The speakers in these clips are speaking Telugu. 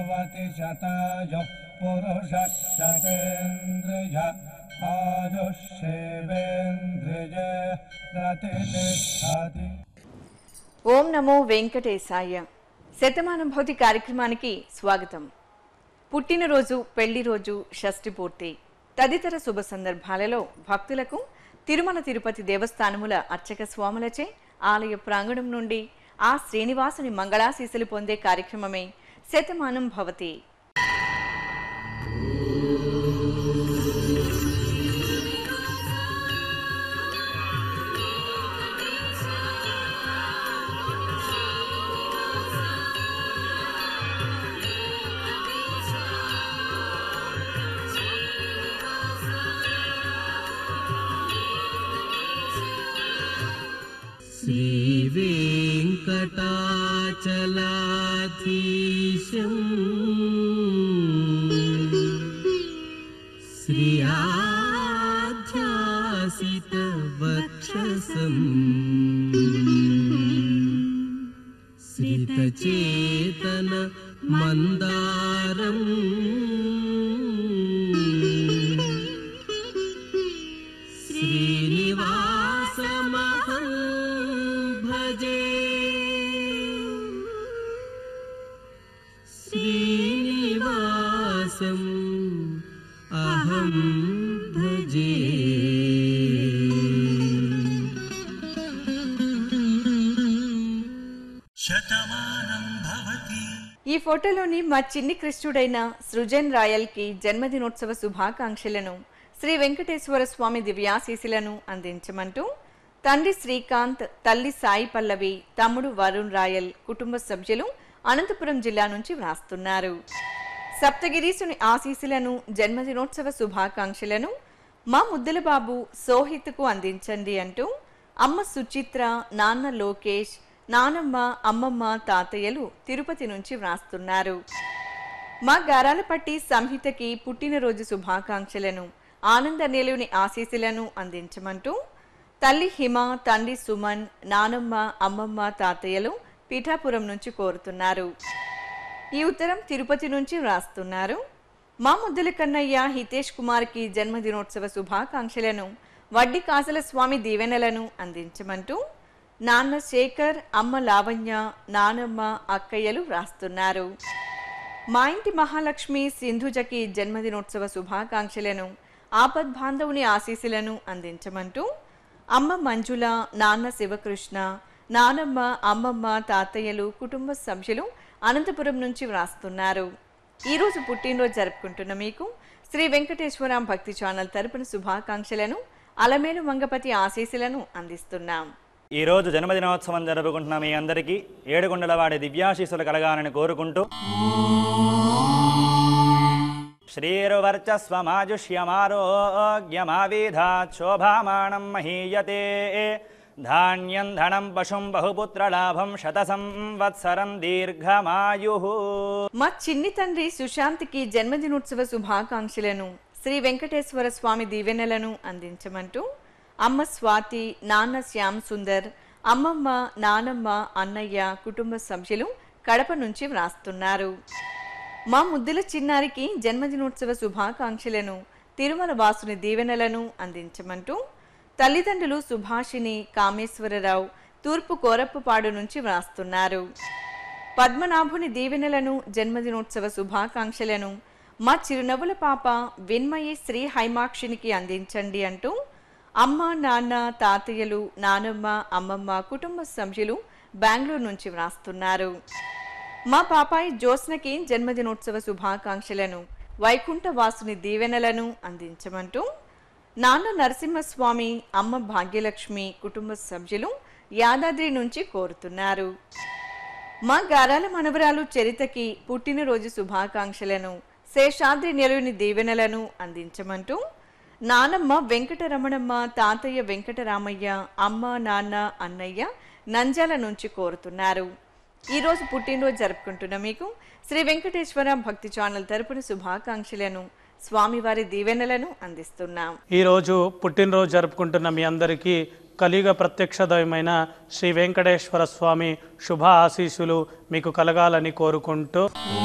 जीवति शतायुः पुरुषः शतेन्द्रिय आयुष्येवेन्द्रिय प्रतिष्ठति ఓం నమో వెంకటేశాయ శతమానం భౌతి కార్యక్రమానికి స్వాగతం పుట్టినరోజు పెళ్లి రోజు షష్ఠి పూర్తి తదితర శుభ సందర్భాలలో భక్తులకు తిరుమల తిరుపతి దేవస్థానముల అర్చక స్వాములచే ఆలయ ప్రాంగణం నుండి ఆ శ్రీనివాసుని మంగళాశీసులు పొందే కార్యక్రమమే శతమానం భవతి श्रीवेङ्कटाचलाधीशम् श्रियाध्यासितवक्षसम् श्रितचेतन मन्दारम् श्रीनिवासमहं भजे श्रीनिवासम् अहं भजे ఈ ఫోటోలోని మా చిన్ని కృష్ణుడైన సృజన్ రాయల్ కి జన్మదినోత్సవ శుభాకాంక్షలను శ్రీ వెంకటేశ్వర స్వామి దివ్యాశీసులను అందించమంటూ తండ్రి శ్రీకాంత్ తల్లి సాయి పల్లవి తమ్ముడు వరుణ్ రాయల్ కుటుంబ సభ్యులు అనంతపురం జిల్లా నుంచి వ్రాస్తున్నారు సప్తగిరీసుని ఆశీసులను జన్మదినోత్సవ శుభాకాంక్షలను మా ముద్దుల బాబు సోహిత్కు అందించండి అంటూ అమ్మ సుచిత్ర నాన్న లోకేష్ నానమ్మ అమ్మమ్మ తాతయ్యలు తిరుపతి నుంచి వ్రాస్తున్నారు మా గారాలపట్టి సంహితకి పుట్టినరోజు శుభాకాంక్షలను ఆనంద నిలువుని ఆశీస్సులను అందించమంటూ తల్లి హిమ తండ్రి సుమన్ నానమ్మ అమ్మమ్మ తాతయ్యలు పీఠాపురం నుంచి కోరుతున్నారు ఈ ఉత్తరం తిరుపతి నుంచి వ్రాస్తున్నారు మా ముద్దుల కన్నయ్య హితేష్ కుమార్కి జన్మదినోత్సవ శుభాకాంక్షలను వడ్డీ కాసల స్వామి దీవెనలను అందించమంటూ నాన్న శేఖర్ అమ్మ లావణ్య నానమ్మ అక్కయ్యలు వ్రాస్తున్నారు మా ఇంటి మహాలక్ష్మి సింధుజకి జన్మదినోత్సవ శుభాకాంక్షలను ఆపద్ బాంధవుని ఆశీస్సులను అందించమంటూ అమ్మ మంజుల నాన్న శివకృష్ణ నానమ్మ అమ్మమ్మ తాతయ్యలు కుటుంబ సభ్యులు అనంతపురం నుంచి వ్రాస్తున్నారు ఈరోజు పుట్టినరోజు జరుపుకుంటున్న మీకు శ్రీ వెంకటేశ్వర భక్తి ఛానల్ తరపున శుభాకాంక్షలను అలమేలు మంగపతి ఆశీస్సులను అందిస్తున్నాం ఈ రోజు జన్మదినోత్సవం జరుపుకుంటున్న మీ అందరికీ ఏడుగుండలవాడి దివ్యాశీస్సులు కలగాలని కోరుకుంటూ శ్రీరువర్చస్వమాజుష్యమారోగ్యమావిధాత్ శోభామానం మహీయతే ధాన్యం ధనం పశుం బహుపుత్రలాభం శత సంవత్సరం దీర్ఘమాయు మా చిన్ని తండ్రి సుశాంత్కి జన్మదినోత్సవ శుభాకాంక్షలను శ్రీ వెంకటేశ్వర స్వామి దీవెనలను అందించమంటూ అమ్మ స్వాతి నాన్న శ్యామ్ సుందర్ అమ్మమ్మ నానమ్మ అన్నయ్య కుటుంబ సభ్యులు కడప నుంచి వ్రాస్తున్నారు మా ముద్దుల చిన్నారికి జన్మదినోత్సవ శుభాకాంక్షలను తిరుమల వాసుని దీవెనలను అందించమంటూ తల్లిదండ్రులు సుభాషిని కామేశ్వరరావు తూర్పు కోరప్పుపాడు నుంచి వ్రాస్తున్నారు పద్మనాభుని దీవెనలను జన్మదినోత్సవ శుభాకాంక్షలను మా చిరునవ్వుల పాప విన్మయి శ్రీ హైమాక్షినికి అందించండి అంటూ అమ్మ నాన్న తాతయ్యలు నానమ్మ అమ్మమ్మ కుటుంబ సభ్యులు బెంగళూరు నుంచి వ్రాస్తున్నారు మా పాపాయి జ్యోత్స్నకి జన్మదినోత్సవ శుభాకాంక్షలను వైకుంఠ వాసుని దీవెనలను అందించమంటూ నాన్న నరసింహస్వామి అమ్మ భాగ్యలక్ష్మి కుటుంబ సభ్యులు యాదాద్రి నుంచి కోరుతున్నారు మా గారాల మనవరాలు చరితకి పుట్టినరోజు శుభాకాంక్షలను శేషాద్రి నెలవుని దీవెనలను అందించమంటూ నానమ్మ వెంకటరమణమ్మ తాతయ్య వెంకటరామయ్య అమ్మ నాన్న అన్నయ్య నంజాల నుంచి కోరుతున్నారు ఈరోజు పుట్టినరోజు జరుపుకుంటున్న మీకు శ్రీ వెంకటేశ్వర భక్తి ఛానల్ తరపున శుభాకాంక్షలను స్వామివారి దీవెనలను అందిస్తున్నాం ఈరోజు పుట్టినరోజు జరుపుకుంటున్న మీ అందరికీ కలియుగ ప్రత్యక్ష దైవమైన శ్రీ వెంకటేశ్వర స్వామి శుభ ఆశీస్సులు మీకు కలగాలని కోరుకుంటూ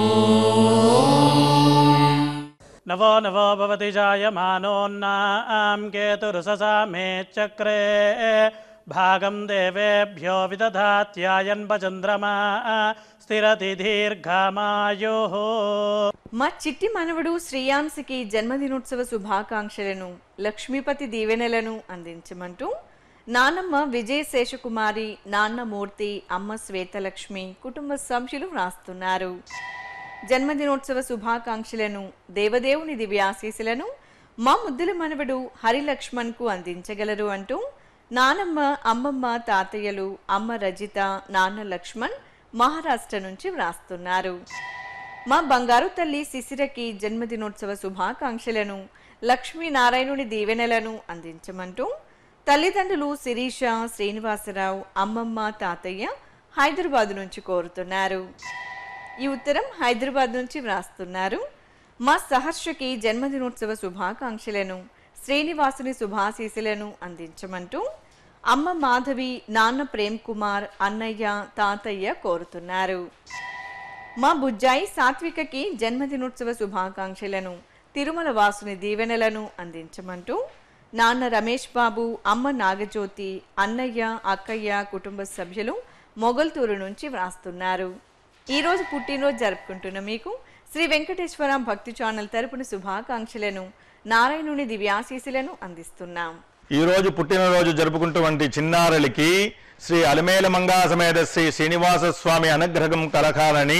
నవో నవో భవతి జాయమానోన్నాం కేతురుససా మే చక్రే భాగం దేవేభ్యో విదధాత్యాయన్ భచంద్రమా స్థిరతి దీర్ఘమాయో మా చిట్టి మనవడు శ్రీయాంశకి జన్మదినోత్సవ శుభాకాంక్షలను లక్ష్మీపతి దీవెనలను అందించమంటూ నానమ్మ విజయ శేషకుమారి నాన్న మూర్తి అమ్మ శ్వేతలక్ష్మి కుటుంబ సభ్యులు వ్రాస్తున్నారు జన్మదినోత్సవ శుభాకాంక్షలను దేవదేవుని దివ్యాశీసులను మా ముద్దుల మనవడు హరిలక్ష్మణ్కు అందించగలరు అంటూ నానమ్మ అమ్మమ్మ తాతయ్యలు అమ్మ రజిత నాన్న లక్ష్మణ్ మహారాష్ట్ర నుంచి వ్రాస్తున్నారు మా బంగారు తల్లి శిశిరకి జన్మదినోత్సవ శుభాకాంక్షలను లక్ష్మీనారాయణుని దీవెనలను అందించమంటూ తల్లిదండ్రులు శిరీష శ్రీనివాసరావు అమ్మమ్మ తాతయ్య హైదరాబాద్ నుంచి కోరుతున్నారు ఈ ఉత్తరం హైదరాబాద్ నుంచి వ్రాస్తున్నారు మా సహర్షకి జన్మదినోత్సవ శుభాకాంక్షలను శ్రీనివాసుని శుభాశీసులను అందించమంటూ అమ్మ మాధవి నాన్న ప్రేమ్ కుమార్ అన్నయ్య తాతయ్య కోరుతున్నారు మా బుజ్జాయి సాత్వికకి జన్మదినోత్సవ శుభాకాంక్షలను తిరుమల వాసుని దీవెనలను అందించమంటూ నాన్న రమేష్ బాబు అమ్మ నాగజ్యోతి అన్నయ్య అక్కయ్య కుటుంబ సభ్యులు మొగల్తూరు నుంచి వ్రాస్తున్నారు ఈరోజు పుట్టినరోజు జరుపుకుంటున్న మీకు శ్రీ వెంకటేశ్వర భక్తి ఛానల్ తరపున శుభాకాంక్షలను నారాయణుని దివ్యాశీసులను అందిస్తున్నాం ఈ రోజు పుట్టినరోజు జరుపుకుంటున్నటువంటి చిన్నారులకి శ్రీ అలమేల మంగా సమేత శ్రీ శ్రీనివాస స్వామి అనుగ్రహం కలకాలని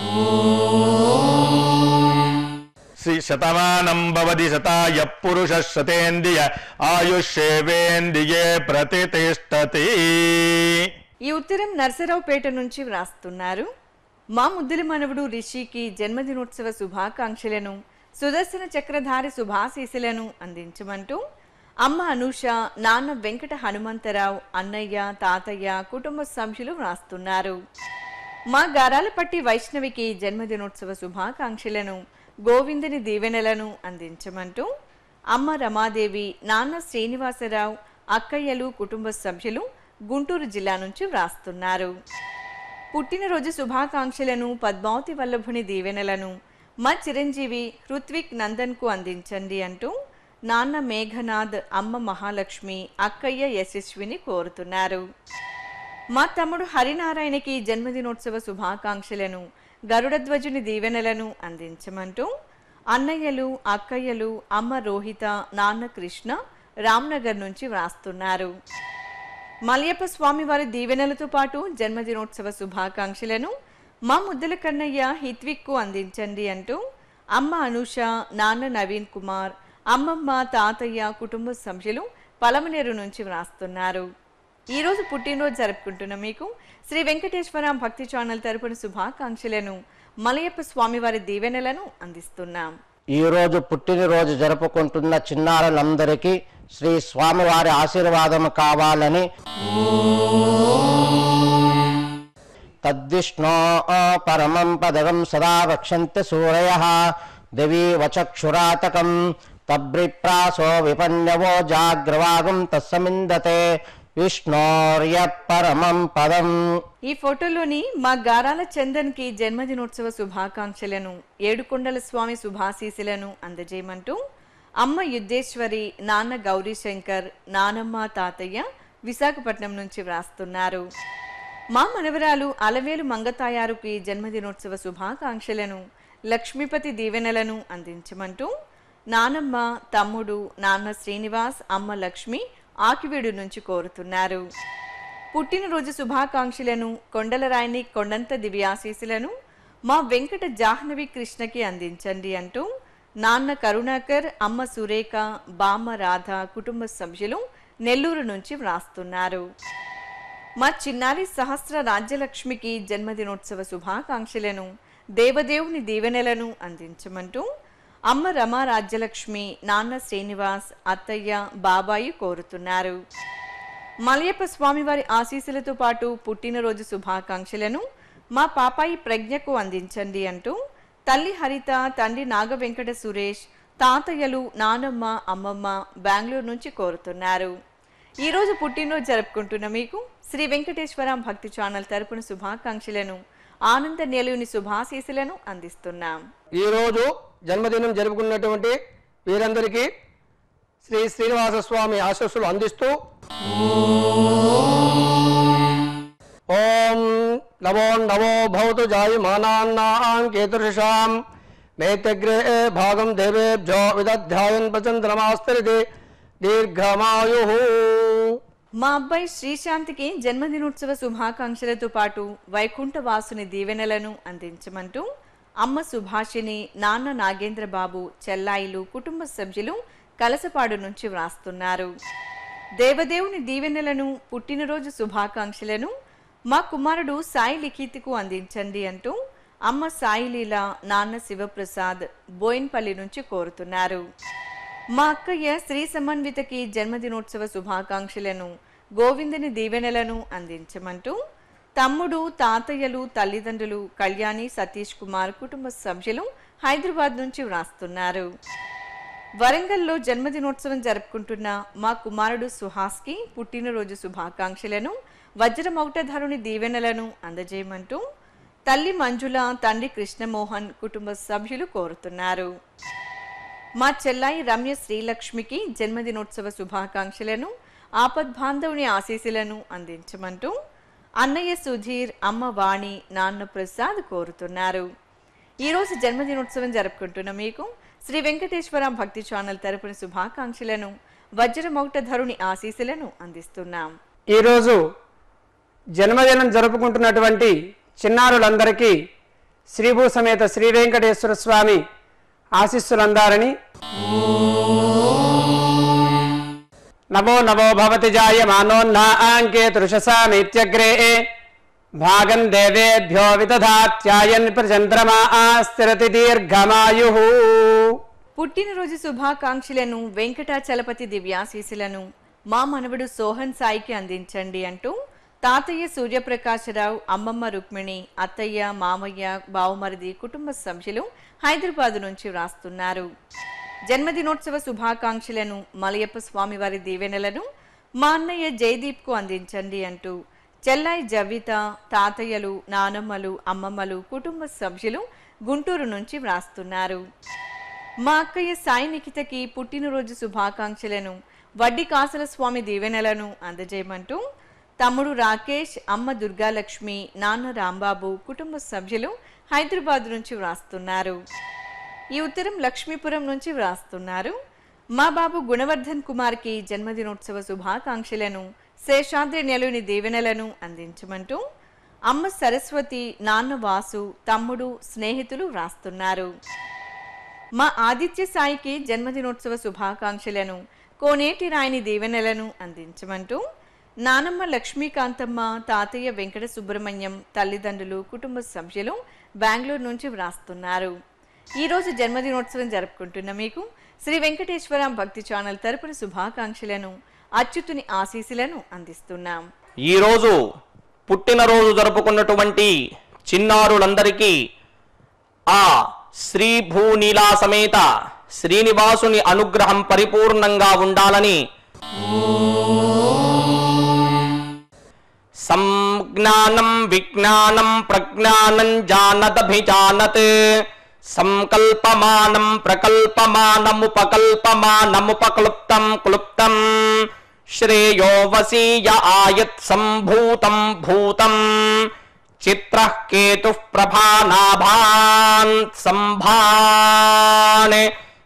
శ్రీ శతమానం భవతి శతాయ పురుష శతేంద్రియ ఆయుష్యేవేంద్రియే ప్రతిష్టతి ఈ ఉత్తరం నర్సరావుపేట నుంచి వ్రాస్తున్నారు మా ముద్దుల మనవడు రిషికి జన్మదినోత్సవ శుభాకాంక్షలను సుదర్శన చక్రధారి శుభాశీసులను అందించమంటూ అమ్మ అనూష నాన్న వెంకట హనుమంతరావు అన్నయ్య తాతయ్య కుటుంబ సభ్యులు వ్రాస్తున్నారు మా గారాలపట్టి వైష్ణవికి జన్మదినోత్సవ శుభాకాంక్షలను గోవిందుని దీవెనలను అందించమంటూ అమ్మ రమాదేవి నాన్న శ్రీనివాసరావు అక్కయ్యలు కుటుంబ సభ్యులు గుంటూరు జిల్లా నుంచి వ్రాస్తున్నారు పుట్టినరోజు శుభాకాంక్షలను పద్మావతి వల్లభుని దీవెనలను మా చిరంజీవి హృత్విక్ నందన్కు అందించండి అంటూ నాన్న మేఘనాథ్ అమ్మ మహాలక్ష్మి అక్కయ్య యశస్విని కోరుతున్నారు మా తమ్ముడు హరినారాయణకి జన్మదినోత్సవ శుభాకాంక్షలను గరుడధ్వజుని దీవెనలను అందించమంటూ అన్నయ్యలు అక్కయ్యలు అమ్మ రోహిత నాన్న కృష్ణ రామ్నగర్ నుంచి వ్రాస్తున్నారు మలయప్ప స్వామి వారి దీవెనలతో పాటు జన్మదినోత్సవ శుభాకాంక్షలను మా ముద్దల కన్నయ్య హిత్విక్కు అందించండి అంటూ అమ్మ అనూష నాన్న నవీన్ కుమార్ అమ్మమ్మ తాతయ్య కుటుంబ సభ్యులు పలమనేరు నుంచి వ్రాస్తున్నారు ఈ రోజు పుట్టినరోజు జరుపుకుంటున్న మీకు శ్రీ వెంకటేశ్వర భక్తి ఛానల్ తరపున శుభాకాంక్షలను మలయప్ప స్వామివారి దీవెనలను అందిస్తున్నాం ఈ రోజు పుట్టినరోజు జరుపుకుంటున్న చిన్నారులందరికీ శ్రీ స్వామివారి ఆశీర్వాదం కావాలని తద్విష్ణో పరమం పదగం సదా వక్షంతి సూరయ దేవీ వచక్షురాతకం తబ్రిప్రాసో విపన్యవో జాగ్రవాగం తస్సమిందతే విష్ణోర్య పరమం పదం ఈ ఫోటోలోని మా గారాల చందన్ కి జన్మదినోత్సవ శుభాకాంక్షలను ఏడుకొండల స్వామి శుభాశీసులను అందజేయమంటూ అమ్మ యుద్ధేశ్వరి నాన్న గౌరీ శంకర్ నానమ్మ తాతయ్య విశాఖపట్నం నుంచి వ్రాస్తున్నారు మా మనవరాలు అలవేలు మంగతాయారుకి జన్మదినోత్సవ శుభాకాంక్షలను లక్ష్మీపతి దీవెనలను అందించమంటూ నానమ్మ తమ్ముడు నాన్న శ్రీనివాస్ అమ్మ లక్ష్మి ఆకివీడు నుంచి కోరుతున్నారు పుట్టినరోజు శుభాకాంక్షలను కొండలరాయిని కొండంత దివ్యాశీసులను మా వెంకట జాహ్నవి కృష్ణకి అందించండి అంటూ నాన్న కరుణాకర్ అమ్మ సురేఖ బామ్మ రాధ కుటుంబ సభ్యులు నెల్లూరు నుంచి వ్రాస్తున్నారు మా చిన్నారి సహస్ర రాజ్యలక్ష్మికి జన్మదినోత్సవ శుభాకాంక్షలను దేవదేవుని దీవెనలను అందించమంటూ అమ్మ రమా రాజ్యలక్ష్మి నాన్న శ్రీనివాస్ అత్తయ్య బాబాయి కోరుతున్నారు మలయప్ప స్వామివారి ఆశీస్సులతో పాటు పుట్టినరోజు శుభాకాంక్షలను మా పాపాయి ప్రజ్ఞకు అందించండి అంటూ తల్లి హరిత తండ్రి నాగవెంకట సురేష్ తాతయ్యలు నానమ్మ అమ్మమ్మ బెంగళూరు నుంచి కోరుతున్నారు ఈరోజు పుట్టినరోజు జరుపుకుంటున్న మీకు శ్రీ వెంకటేశ్వర భక్తి ఛానల్ తరపున శుభాకాంక్షలను ఆనంద నిలయుని శుభాశీసులను అందిస్తున్నాం ఈరోజు జన్మదినం జరుపుకున్నటువంటి వీరందరికీ శ్రీ శ్రీనివాస స్వామి ఆశస్సులు అందిస్తూ ఓం నమో నమో భవతు జాయమానాన్నాం కేతుషాం మేతగ్రే భాగం దేవేభ్యో విదధ్యాయన్ ప్రచంద్రమాస్తరిది దీర్ఘమాయు మా అబ్బాయి శ్రీశాంతికి జన్మదినోత్సవ శుభాకాంక్షలతో పాటు వైకుంఠ వాసుని దీవెనలను అందించమంటూ అమ్మ సుభాషిని నాన్న నాగేంద్ర బాబు చెల్లాయిలు కుటుంబ సభ్యులు కలసపాడు నుంచి వ్రాస్తున్నారు దేవదేవుని దీవెనలను పుట్టినరోజు శుభాకాంక్షలను మా కుమారుడు సాయి లిఖిత్కు అందించండి అంటూ అమ్మ సాయిలీల నాన్న శివప్రసాద్ బోయిన్పల్లి నుంచి కోరుతున్నారు మా అక్కయ్య శ్రీ సమన్వితకి జన్మదినోత్సవ శుభాకాంక్షలను గోవిందుని దీవెనలను అందించమంటూ తమ్ముడు తాతయ్యలు తల్లిదండ్రులు కళ్యాణి సతీష్ కుమార్ కుటుంబ సభ్యులు హైదరాబాద్ నుంచి వ్రాస్తున్నారు వరంగల్లో జన్మదినోత్సవం జరుపుకుంటున్న మా కుమారుడు సుహాస్కి పుట్టినరోజు శుభాకాంక్షలను వజ్రమౌటధరుని దీవెనలను అందజేయమంటూ తల్లి మంజుల తండ్రి కృష్ణమోహన్ కుటుంబ సభ్యులు కోరుతున్నారు మా చెల్లాయి రమ్య శ్రీలక్ష్మికి జన్మదినోత్సవ శుభాకాంక్షలను ఆపద్బాంధవుని ఆశీస్సులను అందించమంటూ అన్నయ్య సుధీర్ అమ్మ వాణి నాన్న ప్రసాద్ కోరుతున్నారు ఈరోజు జన్మదినోత్సవం జరుపుకుంటున్న మీకు శ్రీ వెంకటేశ్వర భక్తి ఛానల్ తరపున శుభాకాంక్షలను వజ్రమౌటధరుని ఆశీస్సులను అందిస్తున్నాం ఈరోజు జన్మదినం జరుపుకుంటున్నటువంటి చిన్నారులందరికీ శ్రీభూ సమేత శ్రీ వెంకటేశ్వర స్వామి ఆశీస్సులందారని నమో నమో భవతి జాయమానోన్నాంకే తృషసామిత్యగ్రే భాగం దేవేభ్యో విదధాత్యాయన్ ప్రచంద్రమా స్థిరతి దీర్ఘమాయు పుట్టినరోజు శుభాకాంక్షలను వెంకటాచలపతి దివ్యాశీసులను మా మనవడు సోహన్ సాయికి అందించండి అంటూ తాతయ్య సూర్యప్రకాశరావు అమ్మమ్మ రుక్మిణి అత్తయ్య మామయ్య బావమరిది కుటుంబ సభ్యులు హైదరాబాద్ నుంచి వ్రాస్తున్నారు జన్మదినోత్సవ శుభాకాంక్షలను మలయప్ప స్వామివారి దీవెనలను మా అన్నయ్య జయదీప్కు అందించండి అంటూ చెల్లాయి జవిత తాతయ్యలు నానమ్మలు అమ్మమ్మలు కుటుంబ సభ్యులు గుంటూరు నుంచి వ్రాస్తున్నారు మా అక్కయ్య సాయి నిఖితకి పుట్టినరోజు శుభాకాంక్షలను వడ్డీ కాసల స్వామి దీవెనలను అందజేయమంటూ తమ్ముడు రాకేష్ అమ్మ దుర్గాలక్ష్మి నాన్న రాంబాబు కుటుంబ సభ్యులు హైదరాబాద్ నుంచి వ్రాస్తున్నారు ఈ ఉత్తరం లక్ష్మీపురం నుంచి వ్రాస్తున్నారు మా బాబు గుణవర్ధన్ కుమార్కి జన్మదినోత్సవ శుభాకాంక్షలను శేషాద్రి నెలవుని దీవెనలను అందించమంటూ అమ్మ సరస్వతి నాన్న వాసు తమ్ముడు స్నేహితులు వ్రాస్తున్నారు మా ఆదిత్య సాయికి జన్మదినోత్సవ శుభాకాంక్షలను కోనేటి రాయని దీవెనలను అందించమంటూ నానమ్మ లక్ష్మీకాంతమ్మ తాతయ్య వెంకట సుబ్రహ్మణ్యం తల్లిదండ్రులు కుటుంబ సభ్యులు బెంగళూరు నుంచి వ్రాస్తున్నారు ఈరోజు జన్మదినోత్సవం జరుపుకుంటున్న మీకు శ్రీ వెంకటేశ్వర భక్తి ఛానల్ తరపున శుభాకాంక్షలను అచ్యుతుని ఆశీస్సులను అందిస్తున్నాం ఈరోజు పుట్టినరోజు జరుపుకున్నటువంటి చిన్నారులందరికీ ఆ శ్రీ భూనీలా సమేత శ్రీనివాసుని అనుగ్రహం పరిపూర్ణంగా ఉండాలని సంజ్ఞానం విజ్ఞానం ప్రజ్ఞానం జానదభిజానత్ సంకల్పమానం ప్రకల్పమానముపకల్పమానముపక్లుప్తం క్లుప్తం శ్రేయో వసీయ ఆయత్ సంభూతం భూతం చిత్ర కేతు ప్రభానాభాన్ సంభాన్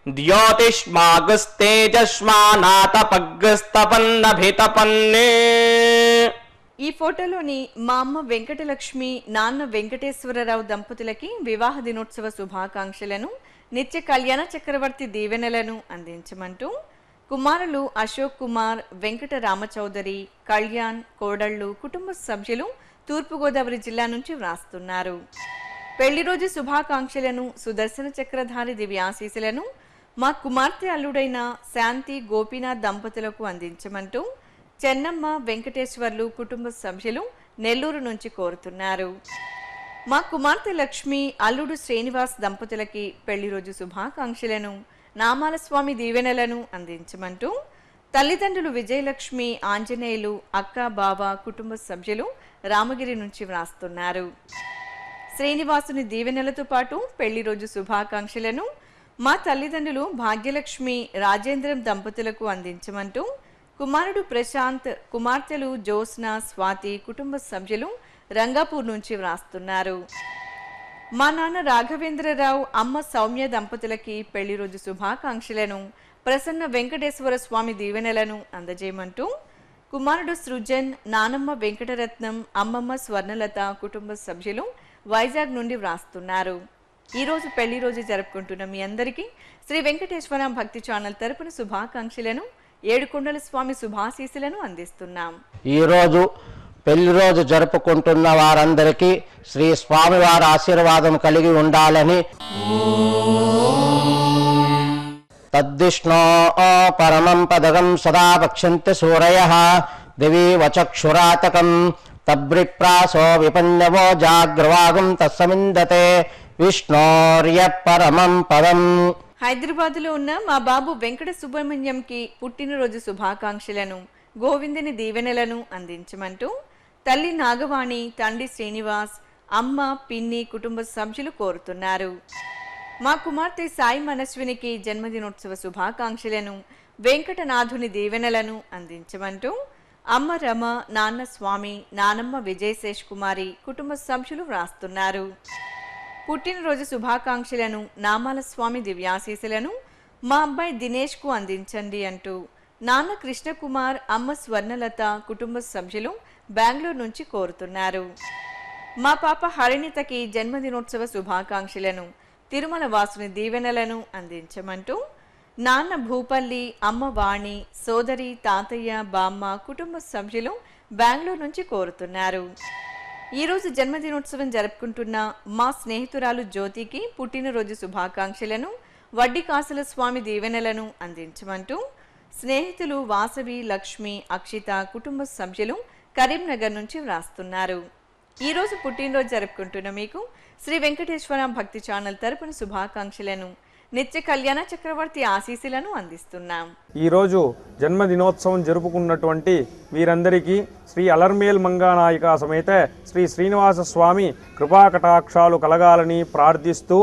ద్యోతిష్మాగస్తేజస్మానాతపగ్స్తపన్నభితపన్నే ఈ ఫోటోలోని మా అమ్మ వెంకటలక్ష్మి నాన్న వెంకటేశ్వరరావు దంపతులకి వివాహ దినోత్సవ శుభాకాంక్షలను నిత్య కళ్యాణ చక్రవర్తి దీవెనలను అందించమంటూ కుమారులు అశోక్ కుమార్ వెంకట రామచౌదరి కళ్యాణ్ కోడళ్ళు కుటుంబ సభ్యులు తూర్పుగోదావరి జిల్లా నుంచి వ్రాస్తున్నారు పెళ్లి రోజు శుభాకాంక్షలను సుదర్శన చక్రధారి దివ్యాశీసులను మా కుమార్తె అల్లుడైన శాంతి గోపీనాథ్ దంపతులకు అందించమంటూ చెన్నమ్మ వెంకటేశ్వర్లు కుటుంబ సభ్యులు నెల్లూరు నుంచి కోరుతున్నారు మా కుమార్తె లక్ష్మి అల్లుడు శ్రీనివాస్ దంపతులకి పెళ్లి రోజు శుభాకాంక్షలను నామాల స్వామి దీవెనలను అందించమంటూ తల్లిదండ్రులు విజయలక్ష్మి ఆంజనేయులు అక్క బావ కుటుంబ సభ్యులు రామగిరి నుంచి వ్రాస్తున్నారు శ్రీనివాసుని దీవెనలతో పాటు పెళ్లి రోజు శుభాకాంక్షలను మా తల్లిదండ్రులు భాగ్యలక్ష్మి రాజేంద్రం దంపతులకు అందించమంటూ కుమారుడు ప్రశాంత్ కుమార్తెలు జ్యోత్స్న స్వాతి కుటుంబ సభ్యులు రంగాపూర్ నుంచి వ్రాస్తున్నారు మా నాన్న రాఘవేంద్రరావు అమ్మ సౌమ్య దంపతులకి పెళ్లి రోజు శుభాకాంక్షలను ప్రసన్న వెంకటేశ్వర స్వామి దీవెనలను అందజేయమంటూ కుమారుడు సృజన్ నానమ్మ వెంకటరత్నం అమ్మమ్మ స్వర్ణలత కుటుంబ సభ్యులు వైజాగ్ నుండి వ్రాస్తున్నారు ఈ రోజు పెళ్లి రోజు జరుపుకుంటున్న మీ అందరికీ శ్రీ వెంకటేశ్వర భక్తి ఛానల్ తరపున శుభాకాంక్షలను ఏడుకొండల స్వామి శుభాశీసులను అందిస్తున్నాం ఈరోజు పెళ్లి రోజు జరుపుకుంటున్న వారందరికీ శ్రీ స్వామివారి ఆశీర్వాదం కలిగి ఉండాలని తద్విష్ణో పరమం పదగం సదా పక్ష్యంతి సూరయ దివి వచక్షురాతకం తబ్రిప్రాసో విపన్నవో జాగ్రవాగం తస్సమిందతే విష్ణోర్య పరమం పదం హైదరాబాద్లో ఉన్న మా బాబు వెంకట సుబ్రహ్మణ్యంకి పుట్టినరోజు శుభాకాంక్షలను గోవిందుని దీవెనలను అందించమంటూ తల్లి నాగవాణి తండ్రి శ్రీనివాస్ అమ్మ పిన్ని కుటుంబ సభ్యులు కోరుతున్నారు మా కుమార్తె సాయి మనస్వినికి జన్మదినోత్సవ శుభాకాంక్షలను వెంకటనాథుని దీవెనలను అందించమంటూ అమ్మ రమ నాన్న స్వామి నానమ్మ విజయశేష్ కుమారి కుటుంబ సభ్యులు వ్రాస్తున్నారు పుట్టినరోజు శుభాకాంక్షలను నామాల స్వామి దివ్యాశీసులను మా అబ్బాయి దినేష్కు అందించండి అంటూ నాన్న కృష్ణకుమార్ అమ్మ స్వర్ణలత కుటుంబ సభ్యులు బెంగళూరు నుంచి కోరుతున్నారు మా పాప హరిణితకి జన్మదినోత్సవ శుభాకాంక్షలను తిరుమల వాసుని దీవెనలను అందించమంటూ నాన్న భూపల్లి అమ్మ వాణి సోదరి తాతయ్య బామ్మ కుటుంబ సభ్యులు బెంగళూరు నుంచి కోరుతున్నారు ఈరోజు జన్మదినోత్సవం జరుపుకుంటున్న మా స్నేహితురాలు జ్యోతికి పుట్టినరోజు శుభాకాంక్షలను వడ్డీ కాసుల స్వామి దీవెనలను అందించమంటూ స్నేహితులు వాసవి లక్ష్మి అక్షిత కుటుంబ సభ్యులు కరీంనగర్ నుంచి వ్రాస్తున్నారు ఈరోజు పుట్టినరోజు జరుపుకుంటున్న మీకు శ్రీ వెంకటేశ్వర భక్తి ఛానల్ తరపున శుభాకాంక్షలను నిత్య కళ్యాణ చక్రవర్తి ఆశీస్సులను అందిస్తున్నాం ఈరోజు జన్మదినోత్సవం జరుపుకున్నటువంటి వీరందరికీ శ్రీ అలర్మేల్ మంగానాయిక సమేత శ్రీ శ్రీనివాస స్వామి కృపాకటాక్షాలు కలగాలని ప్రార్థిస్తూ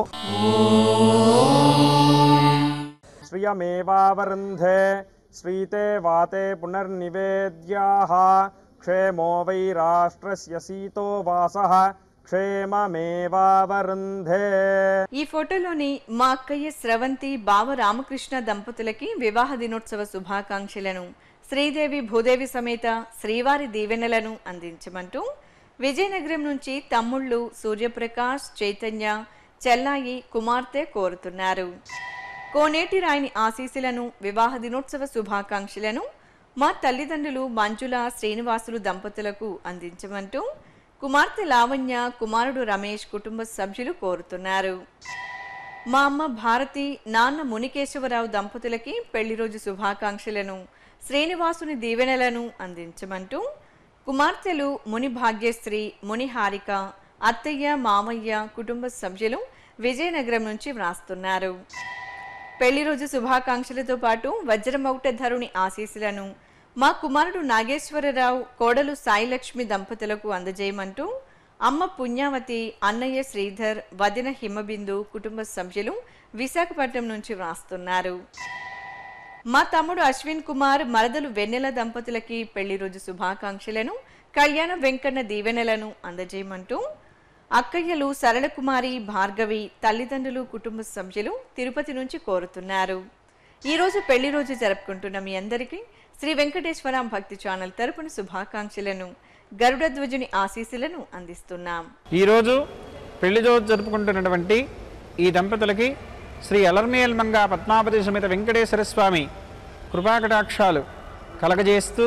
శ్రియమేవావరుంధే శ్రీతే వాతే పునర్నివేద్యాః క్షేమో వై రాష్ట్రస్య సీతో వాసః క్షేమమేవావరుంధే ఈ ఫోటోలోని మా అక్కయ్య స్రవంతి బావ రామకృష్ణ దంపతులకి వివాహ దినోత్సవ శుభాకాంక్షలను శ్రీదేవి భూదేవి సమేత శ్రీవారి దీవెనలను అందించమంటూ విజయనగరం నుంచి తమ్ముళ్ళు సూర్యప్రకాష్ చైతన్య చెల్లాయి కుమార్తె కోరుతున్నారు కోనేటి రాయిని ఆశీస్సులను వివాహ దినోత్సవ శుభాకాంక్షలను మా తల్లిదండ్రులు మంజుల శ్రీనివాసులు దంపతులకు అందించమంటూ కుమార్తె లావణ్య కుమారుడు రమేష్ కుటుంబ సభ్యులు కోరుతున్నారు మా అమ్మ భారతి నాన్న మునికేశవరావు దంపతులకి పెళ్లి రోజు శుభాకాంక్షలను శ్రీనివాసుని దీవెనలను అందించమంటూ కుమార్తెలు ముని భాగ్యశ్రీ ముని హారిక అత్తయ్య మామయ్య కుటుంబ సభ్యులు విజయనగరం నుంచి వ్రాస్తున్నారు పెళ్లి రోజు శుభాకాంక్షలతో పాటు వజ్రమౌట ధరుని ఆశీస్సులను మా కుమారుడు నాగేశ్వరరావు కోడలు సాయిలక్ష్మి దంపతులకు అందజేయమంటూ అమ్మ పుణ్యావతి అన్నయ్య శ్రీధర్ వదిన హిమబిందు కుటుంబ సభ్యులు విశాఖపట్నం నుంచి వ్రాస్తున్నారు మా తమ్ముడు అశ్విన్ కుమార్ మరదలు వెన్నెల దంపతులకి పెళ్లి రోజు శుభాకాంక్షలను కళ్యాణ వెంకన్న దీవెనలను అందజేయమంటూ అక్కయ్యలు సరళకుమారి భార్గవి తల్లిదండ్రులు కుటుంబ సభ్యులు తిరుపతి నుంచి కోరుతున్నారు ఈ రోజు పెళ్లి రోజు జరుపుకుంటున్న మీ అందరికీ శ్రీ వెంకటేశ్వర భక్తి ఛానల్ తరపున శుభాకాంక్షలను గరుడ ధ్వజుని ఆశీస్సులను అందిస్తున్నాం ఈరోజు పెళ్లి రోజు జరుపుకుంటున్నటువంటి ఈ దంపతులకి శ్రీ అలర్మేల్ మంగా పద్మావతి సమేత వెంకటేశ్వర స్వామి కృపాకటాక్షాలు కలగజేస్తూ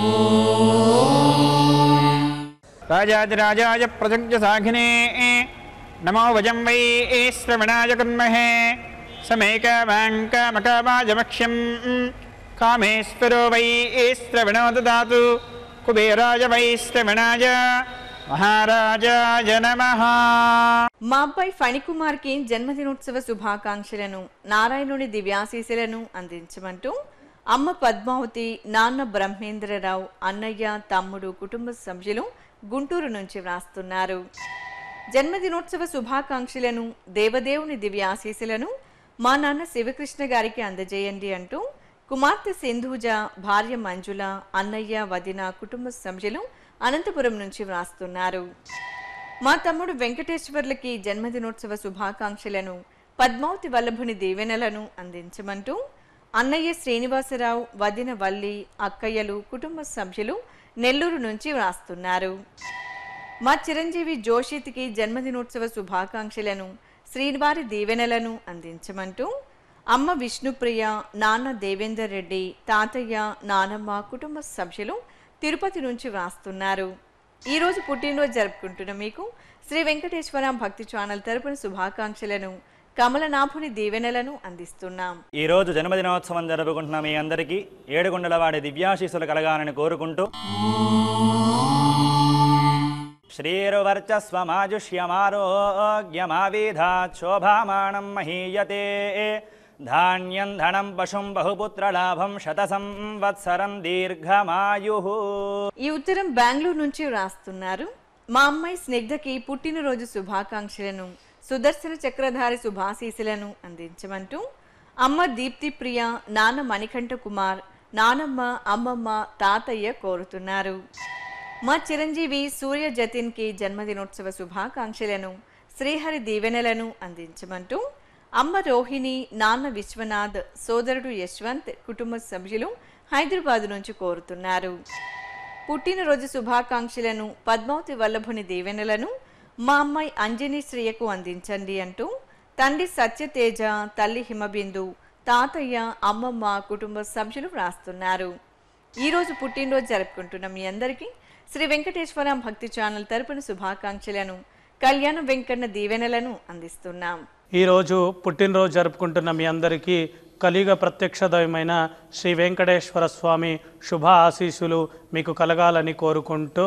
రాజాదిరాజాయ ప్రజజ్ఞ సాఘినే నమో వజం వై శ్రవణాయ కుర్మహే సమేకమాంకమకమాజమక్ష్యం కామేశ్వరో వై శ్రవణో దదాతు కుబేరాయ వై శ్రవణాయ మహారాజాయ నమః మా అబ్బాయి ఫణికుమార్కి జన్మదినోత్సవ శుభాకాంక్షలను నారాయణుని దివ్యాశీసులను అందించమంటూ అమ్మ పద్మావతి నాన్న బ్రహ్మేంద్రరావు అన్నయ్య తమ్ముడు కుటుంబ సభ్యులు గుంటూరు నుంచి వ్రాస్తున్నారు జన్మదినోత్సవ శుభాకాంక్షలను దేవదేవుని దివ్యాశీస్సులను మా నాన్న శివకృష్ణ గారికి అందజేయండి అంటూ కుమార్తె సింధూజ భార్య మంజుల అన్నయ్య వదిన కుటుంబ సభ్యులు అనంతపురం నుంచి వ్రాస్తున్నారు మా తమ్ముడు వెంకటేశ్వర్లకి జన్మదినోత్సవ శుభాకాంక్షలను పద్మావతి వల్లభుని దీవెనలను అందించమంటూ అన్నయ్య శ్రీనివాసరావు వదిన వల్లి అక్కయ్యలు కుటుంబ సభ్యులు నెల్లూరు నుంచి వ్రాస్తున్నారు మా చిరంజీవి జోషిత్కి జన్మదినోత్సవ శుభాకాంక్షలను శ్రీనివారి దీవెనలను అందించమంటూ అమ్మ విష్ణుప్రియ నాన్న దేవేందర్ రెడ్డి తాతయ్య నానమ్మ కుటుంబ సభ్యులు తిరుపతి నుంచి వ్రాస్తున్నారు ఈరోజు పుట్టినరోజు జరుపుకుంటున్న మీకు శ్రీ వెంకటేశ్వర భక్తి ఛానల్ తరపున శుభాకాంక్షలను కమలనాభుని దీవెనలను అందిస్తున్నాం ఈ రోజు జన్మదినోత్సవం జరుపుకుంటున్న మీ అందరికీ ఏడుగుండల వాడి దివ్యాశీస్సులు కలగాలని కోరుకుంటూ శ్రీరువర్చస్వమాజుష్యమారోగ్యమావిధాత్ శోభామానం మహీయతే ధాన్యం ధనం పశుం బహుపుత్రలాభం శత సంవత్సరం దీర్ఘమాయు ఈ ఉత్తరం బెంగళూరు నుంచి వ్రాస్తున్నారు మా అమ్మాయి స్నిగ్ధకి పుట్టినరోజు శుభాకాంక్షలను సుదర్శన చక్రధారి శుభాశీసులను అందించమంటూ అమ్మ దీప్తి ప్రియ నాన్న మణికంఠ కుమార్ నానమ్మ అమ్మమ్మ తాతయ్య కోరుతున్నారు మా చిరంజీవి సూర్య జతిన్కి జన్మదినోత్సవ శుభాకాంక్షలను శ్రీహరి దీవెనలను అందించమంటూ అమ్మ రోహిణి నాన్న విశ్వనాథ్ సోదరుడు యశ్వంత్ కుటుంబ సభ్యులు హైదరాబాద్ నుంచి కోరుతున్నారు పుట్టినరోజు శుభాకాంక్షలను పద్మావతి వల్లభుని దీవెనలను మా అమ్మాయి అంజని శ్రీయకు అందించండి అంటూ తండ్రి సత్యతేజ తల్లి హిమబిందు తాతయ్య అమ్మమ్మ కుటుంబ సభ్యులు వ్రాస్తున్నారు ఈరోజు పుట్టినరోజు జరుపుకుంటున్న మీ అందరికీ శ్రీ వెంకటేశ్వర భక్తి ఛానల్ తరపున శుభాకాంక్షలను కళ్యాణ వెంకన్న దీవెనలను అందిస్తున్నాం ఈరోజు పుట్టినరోజు జరుపుకుంటున్న మీ అందరికీ కలియుగ ప్రత్యక్ష దైవమైన శ్రీ వెంకటేశ్వర స్వామి శుభ ఆశీస్సులు మీకు కలగాలని కోరుకుంటూ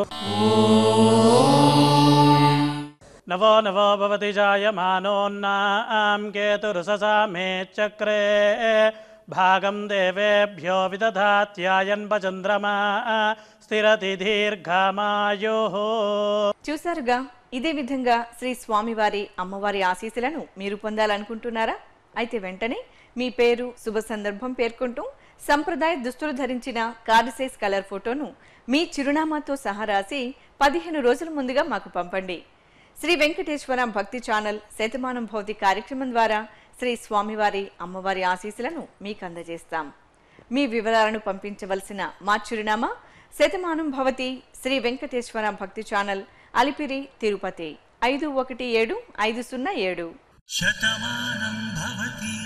నవో నవో భవతి జాయమానోన్నాం కేతురుససా మే చక్రే భాగం దేవేభ్యో విదధాత్యాయన్ చంద్రమా స్థిరతి దీర్ఘమాయో చూసారుగా ఇదే విధంగా శ్రీ స్వామివారి అమ్మవారి ఆశీస్సులను మీరు పొందాలనుకుంటున్నారా అయితే వెంటనే మీ పేరు శుభ సందర్భం పేర్కొంటూ సంప్రదాయ దుస్తులు ధరించిన కార్డు సైజ్ కలర్ ఫోటోను మీ చిరునామాతో సహా రాసి పదిహేను రోజుల ముందుగా మాకు పంపండి శ్రీ వెంకటేశ్వర భక్తి ఛానల్ శతమానం భౌతి కార్యక్రమం ద్వారా శ్రీ స్వామివారి అమ్మవారి ఆశీస్సులను మీకు అందజేస్తాం మీ వివరాలను పంపించవలసిన మా చిరునామా శతమానం భవతి శ్రీ వెంకటేశ్వర భక్తి ఛానల్ అలిపిరి తిరుపతి ఐదు ఒకటి ఏడు ఐదు సున్నా ఏడు శతమానం భవతి